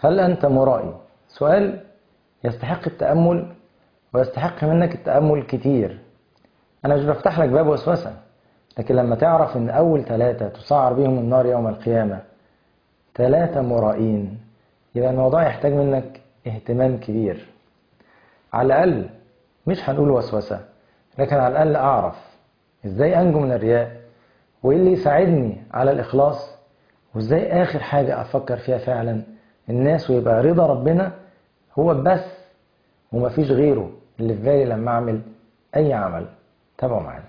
هل أنت مرائي؟ سؤال يستحق التأمل ويستحق منك التأمل كتير أنا مش بفتح لك باب وسوسة لكن لما تعرف إن أول ثلاثة تسعر بهم النار يوم القيامة ثلاثة مرائين يبقى الموضوع يحتاج منك اهتمام كبير على الأقل مش هنقول وسوسة لكن على الأقل أعرف إزاي أنجو من الرياء وإيه اللي يساعدني على الإخلاص وإزاي آخر حاجة أفكر فيها فعلا الناس ويبقى رضا ربنا هو بس ومفيش غيره اللي في بالي لما أعمل أي عمل تابعوا معانا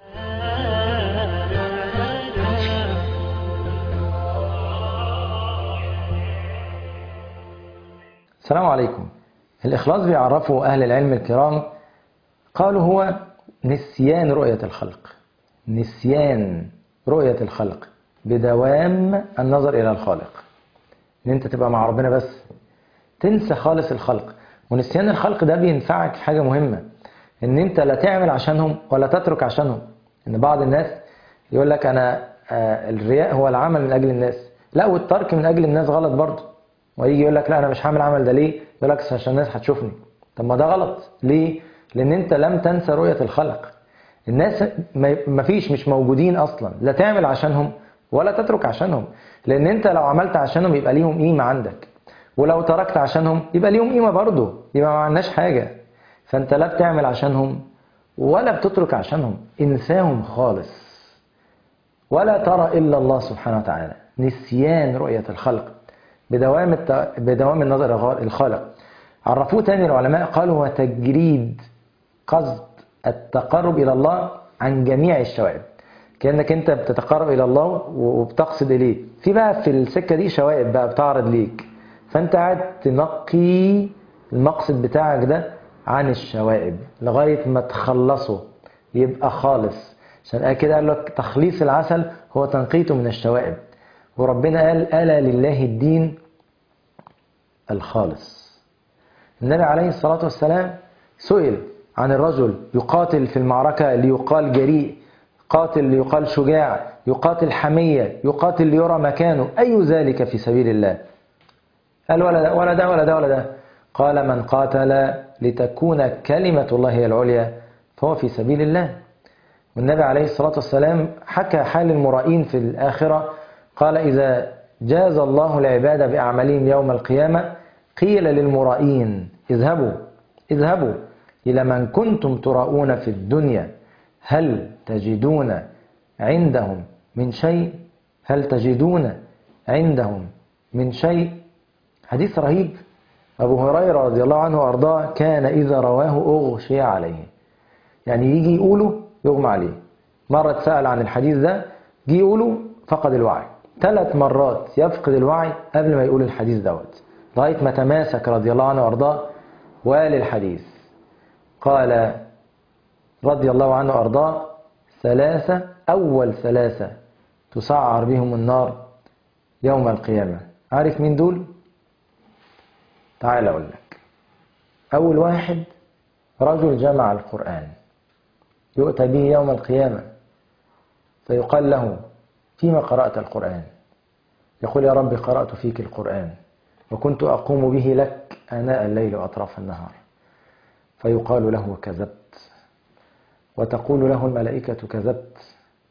السلام عليكم الإخلاص بيعرفه أهل العلم الكرام قالوا هو نسيان رؤية الخلق نسيان رؤية الخلق بدوام النظر إلى الخالق إن أنت تبقى مع ربنا بس تنسى خالص الخلق ونسيان الخلق ده بينفعك في حاجة مهمة إن أنت لا تعمل عشانهم ولا تترك عشانهم إن بعض الناس يقول لك أنا آه الرياء هو العمل من أجل الناس لا والترك من أجل الناس غلط برضه ويجي يقول لك لا أنا مش هعمل عمل ده ليه يقول لك عشان الناس هتشوفني طب ما ده غلط ليه لأن أنت لم تنسى رؤية الخلق الناس ما فيش مش موجودين أصلا لا تعمل عشانهم ولا تترك عشانهم لأن أنت لو عملت عشانهم يبقى ليهم قيمة عندك ولو تركت عشانهم يبقى ليهم قيمة برضه يبقى ما عندناش حاجة فأنت لا بتعمل عشانهم ولا بتترك عشانهم انساهم خالص ولا ترى إلا الله سبحانه وتعالى نسيان رؤية الخلق بدوام الت... بدوام النظر الخالق عرفوه تاني العلماء قالوا هو تجريد قصد التقرب إلى الله عن جميع الشوائب كأنك أنت بتتقرب إلى الله وبتقصد إليه في بقى في السكة دي شوائب بقى بتعرض ليك فأنت قاعد تنقي المقصد بتاعك ده عن الشوائب لغاية ما تخلصه يبقى خالص عشان كده قال لك تخليص العسل هو تنقيته من الشوائب وربنا قال ألا لله الدين الخالص النبي عليه الصلاة والسلام سئل عن الرجل يقاتل في المعركة ليقال جريء قاتل ليقال شجاع يقاتل حمية يقاتل ليرى مكانه أي ذلك في سبيل الله قال ولا ده ولا ده ولا ده ولا ده قال من قاتل لتكون كلمة الله هي العليا فهو في سبيل الله والنبي عليه الصلاة والسلام حكى حال المرائين في الآخرة قال إذا جاز الله العباد بأعمالهم يوم القيامة قيل للمرائين اذهبوا اذهبوا إلى من كنتم تراؤون في الدنيا هل تجدون عندهم من شيء هل تجدون عندهم من شيء حديث رهيب أبو هريرة رضي الله عنه وأرضاه كان إذا رواه أغشي عليه يعني يجي يقوله يغمى عليه مرة اتسأل عن الحديث ده جي يقوله فقد الوعي ثلاث مرات يفقد الوعي قبل ما يقول الحديث دوت لغاية ما تماسك رضي الله عنه وأرضاه وقال الحديث قال رضي الله عنه وأرضاه ثلاثة أول ثلاثة تسعر بهم النار يوم القيامة عارف مين دول؟ تعال أقول لك أول واحد رجل جمع القرآن يؤتى به يوم القيامة فيقال له فيما قرأت القرآن يقول يا رب قرأت فيك القرآن وكنت أقوم به لك آناء الليل وأطراف النهار فيقال له كذبت وتقول له الملائكة كذبت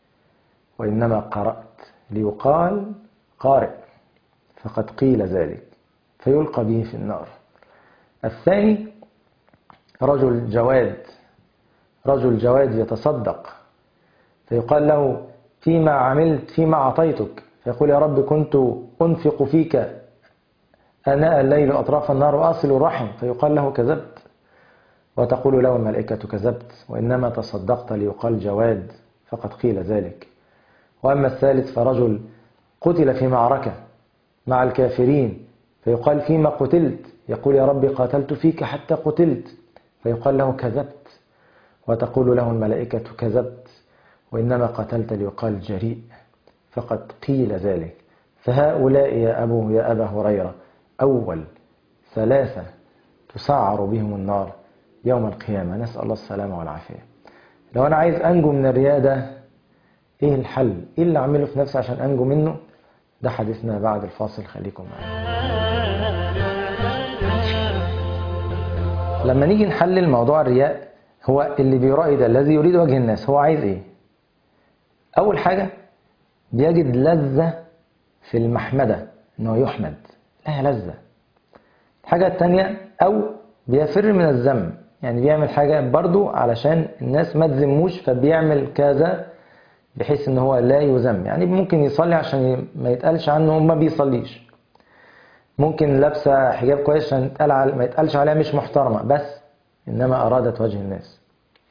وإنما قرأت ليقال قارئ فقد قيل ذلك فيلقى به في النار الثاني رجل جواد رجل جواد يتصدق فيقال له فيما عملت فيما أعطيتك فيقول يا رب كنت أنفق فيك آناء الليل وأطراف النار وأصل الرحم فيقال له كذبت وتقول له الملائكة كذبت وإنما تصدقت ليقال جواد فقد قيل ذلك وأما الثالث فرجل قتل في معركة مع الكافرين فيقال فيما قتلت يقول يا رب قاتلت فيك حتى قتلت فيقال له كذبت وتقول له الملائكة كذبت وإنما قتلت ليقال جريء فقد قيل ذلك فهؤلاء يا أبو يا أبا هريرة أول ثلاثة تسعر بهم النار يوم القيامة نسأل الله السلامة والعافية لو أنا عايز أنجو من الرياء ده إيه الحل؟ إيه اللي أعمله في نفسي عشان أنجو منه؟ ده حديثنا بعد الفاصل خليكم معانا لما نيجي نحلل موضوع الرياء هو اللي بيرائي ده الذي يريد وجه الناس هو عايز ايه اول حاجة بيجد لذة في المحمدة انه يحمد لها لذة الحاجة التانية او بيفر من الذم يعني بيعمل حاجة برضو علشان الناس ما تذموش فبيعمل كذا بحيث ان هو لا يذم يعني ممكن يصلي عشان ما يتقالش عنه ما بيصليش ممكن لابسه حجاب كويس عشان يتقال ما يتقالش عليها مش محترمه بس انما ارادت وجه الناس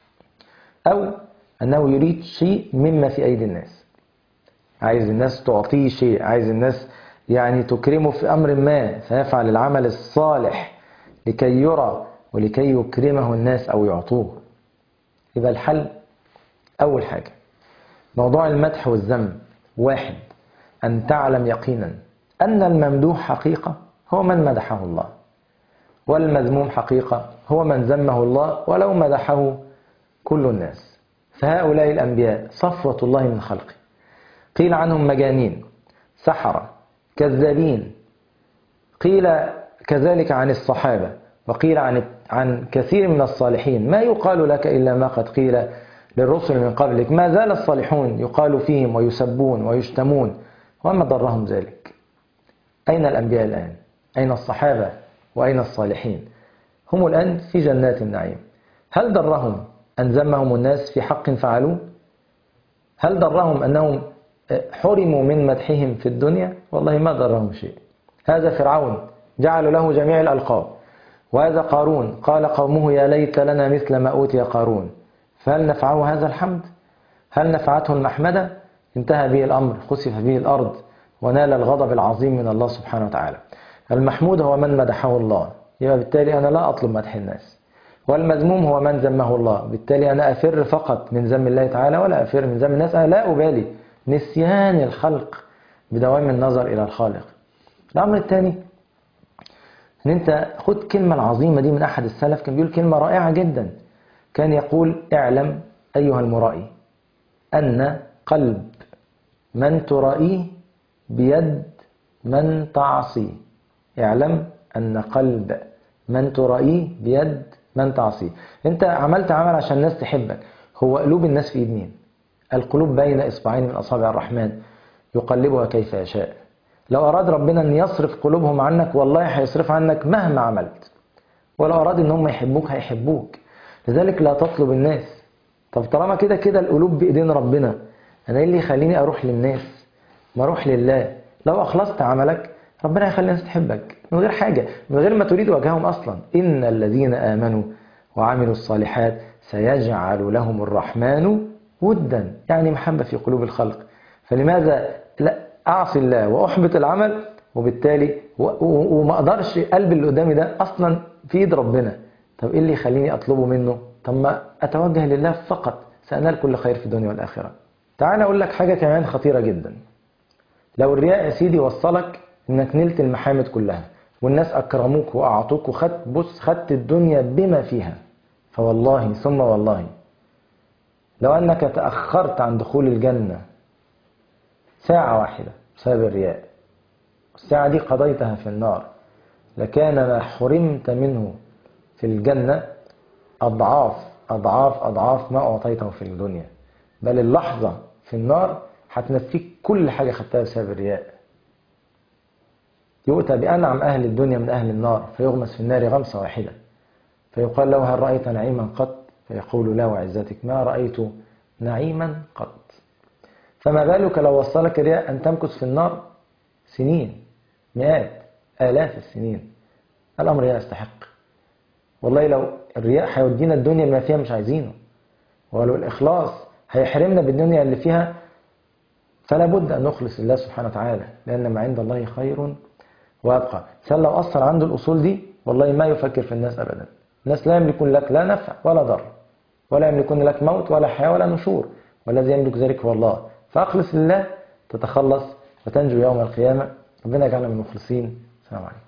او انه يريد شيء مما في ايدي الناس عايز الناس تعطيه شيء عايز الناس يعني تكرمه في امر ما فيفعل العمل الصالح لكي يرى ولكي يكرمه الناس او يعطوه يبقى الحل اول حاجه موضوع المدح والذم واحد أن تعلم يقينا أن الممدوح حقيقة هو من مدحه الله والمذموم حقيقة هو من ذمه الله ولو مدحه كل الناس فهؤلاء الأنبياء صفوة الله من خلقه قيل عنهم مجانين سحرة كذابين قيل كذلك عن الصحابة وقيل عن عن كثير من الصالحين ما يقال لك إلا ما قد قيل للرسل من قبلك ما زال الصالحون يقال فيهم ويسبون ويشتمون وما ضرهم ذلك أين الأنبياء الآن أين الصحابة وأين الصالحين هم الآن في جنات النعيم هل ضرهم أن ذمهم الناس في حق فعلوه هل ضرهم أنهم حرموا من مدحهم في الدنيا والله ما ضرهم شيء هذا فرعون جعلوا له جميع الألقاب وهذا قارون قال قومه يا ليت لنا مثل ما أوتي قارون فهل نفعه هذا الحمد هل نفعته المحمدة انتهى به الأمر خسف به الأرض ونال الغضب العظيم من الله سبحانه وتعالى المحمود هو من مدحه الله يبقى بالتالي أنا لا أطلب مدح الناس والمذموم هو من ذمه الله بالتالي أنا أفر فقط من ذم الله تعالى ولا أفر من ذم الناس أنا لا أبالي نسيان الخلق بدوام النظر إلى الخالق الأمر الثاني أن أنت خد كلمة العظيمة دي من أحد السلف كان بيقول كلمة رائعة جدا كان يقول اعلم أيها المرائي أن قلب من ترائيه بيد من تعصيه اعلم أن قلب من ترائيه بيد من تعصيه أنت عملت عمل عشان الناس تحبك هو قلوب الناس في يد مين القلوب بين إصبعين من أصابع الرحمن يقلبها كيف يشاء لو أراد ربنا أن يصرف قلوبهم عنك والله هيصرف عنك مهما عملت ولو أراد أن هم يحبوك هيحبوك لذلك لا تطلب الناس طب طالما كده كده القلوب بإيدين ربنا أنا إيه اللي يخليني أروح للناس ما أروح لله لو أخلصت عملك ربنا يخلي الناس تحبك من غير حاجة من غير ما تريد وجههم أصلا إن الذين آمنوا وعملوا الصالحات سيجعل لهم الرحمن ودا يعني محبة في قلوب الخلق فلماذا لا أعصي الله وأحبط العمل وبالتالي وما أقدرش قلب اللي قدامي ده أصلا في إيد ربنا طب إيه اللي يخليني أطلبه منه طب ما أتوجه لله فقط سأنال كل خير في الدنيا والآخرة تعال أقول لك حاجة كمان خطيرة جدا لو الرياء يا سيدي وصلك إنك نلت المحامد كلها والناس أكرموك وأعطوك وخدت بص خدت الدنيا بما فيها فوالله ثم والله لو أنك تأخرت عن دخول الجنة ساعة واحدة بسبب الرياء الساعة دي قضيتها في النار لكان ما حرمت منه في الجنة أضعاف أضعاف أضعاف ما أعطيته في الدنيا بل اللحظة في النار هتنفيك كل حاجة خدتها بسبب الرياء يؤتى بأنعم أهل الدنيا من أهل النار فيغمس في النار غمسة واحدة فيقال له هل رأيت نعيما قط فيقول لا وعزتك ما رأيت نعيما قط فما بالك لو وصلك الرياء أن تمكث في النار سنين مئات آلاف السنين الأمر لا يستحق والله لو الرياء هيودينا الدنيا ما فيها مش عايزينه ولو الإخلاص هيحرمنا بالدنيا اللي فيها فلا بد أن نخلص لله سبحانه وتعالى لأن ما عند الله خير وأبقى سأل لو أصل عنده الأصول دي والله ما يفكر في الناس أبدا الناس لا يملكون لك لا نفع ولا ضر ولا يملكون لك موت ولا حياة ولا نشور والذي يملك ذلك هو الله فأخلص لله تتخلص وتنجو يوم القيامة ربنا يجعلنا من المخلصين السلام عليكم